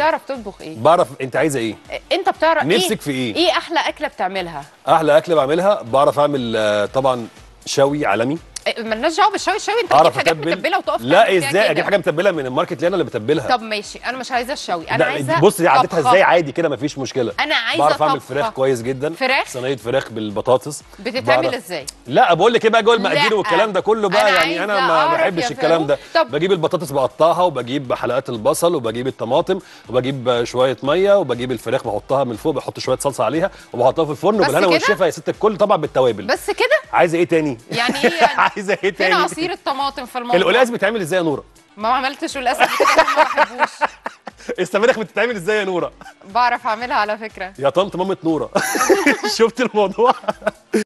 بتعرف تطبخ ايه بعرف انت عايزه ايه انت بتعرف نفسك ايه في إيه؟ ايه احلى اكله بتعملها احلى اكله بعملها بعرف اعمل آه، طبعا شوي عالمي إيه، مالناش دعوه بالشوي الشوي انت اعرف تجيب حاجات اتبل متبله وتقف لا تعمل فيها ازاي كده. اجيب حاجه متبله من الماركت اللي انا اللي بتبلها طب ماشي انا مش عايزه الشوي انا لا، عايزه بص دي عدتها طبخة. ازاي عادي كده مفيش مشكله انا عايزه بعرف اعمل طبخة. فراخ كويس جدا فراخ؟ صينيه فراخ بالبطاطس بتتعمل بعرف- ازاي لا بقول لك ايه بقى جوه لا. المقادير والكلام ده كله بقى أنا يعني انا عايزة ما أعرف بحبش يا الكلام ده فاروق. طب- بجيب البطاطس بقطعها وبجيب حلقات البصل وبجيب الطماطم وبجيب شويه ميه وبجيب الفراخ بحطها من فوق بحط شويه صلصه عليها وبحطها في الفرن بس وبالهنا كده؟ والشفا يا ست الكل طبعا بالتوابل بس كده عايزه ايه تاني يعني ايه يعني عايزه ايه فين تاني عصير الطماطم في الموضوع القلاص بيتعمل ازاي يا نوره ما عملتش قلقاس قبل كده ما بحبوش السبانخ بتتعمل ازاي يا نوره بعرف اعملها على فكره يا طنط مامة نوره شفت الموضوع